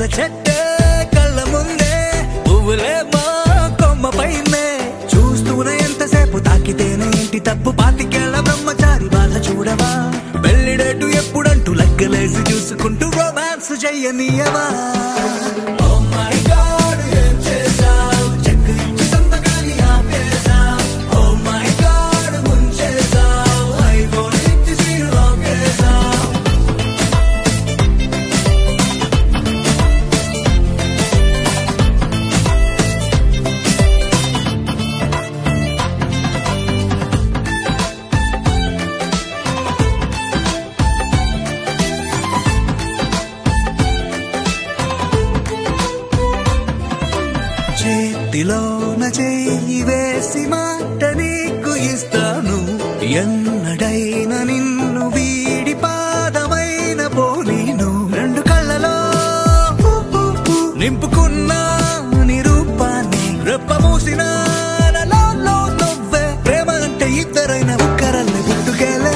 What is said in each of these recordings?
చెట్టే కళ్ళ ముందే పువ్వులే మా కొమ్మ పైనే చూస్తూనే ఎంతసేపు తాకితేనే ఇంటి తప్పు పాతికేళ్ల బ్రహ్మచారి బాధ చూడవా పెళ్లిడేటు ఎప్పుడంటూ లెక్కలేసి చూసుకుంటూ రొమాన్స్ చెయ్యనీయవా Oh my God, ఏం చేశావ్? చెక్కు ఇచ్చి సంతకాన్ని ఆపేశావ్. Oh my God, ముంచేశావ్. iPhone ఇచ్చి screen lock చేశావ్. చేతిలోన చెయ్యి వేసి మాట నీకు ఇస్తాను ఎన్నడైనా నిన్ను వీడి పాదమైన పోనీను రెండు కళ్ళలో నింపుకున్న నీ రూపాన్ని రెప్ప మూసిన నాలో నువ్వే ప్రేమ అంటే ఇద్దరైన ఒక్కరల్ని పుట్టుకేలే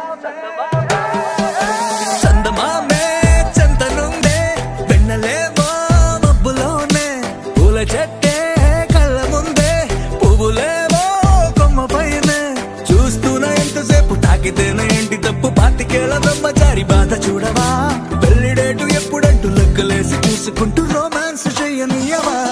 చందమామే చెంతనుందే వెన్నెలేమో మబ్బులోనే పూల చెట్టే కళ్ళ ముందే పువ్వులేమో కొమ్మ పైనే చూస్తూనే ఎంతసేపు తాకితేనే ఏంటి తప్పు పాతికేళ్ల బ్రహ్మచారి బాధ చూడవా పెళ్లిడేటు ఎప్పుడంటూ లెక్కలేసి చూసుకుంటూ రొమాన్స్ చెయ్యనియవా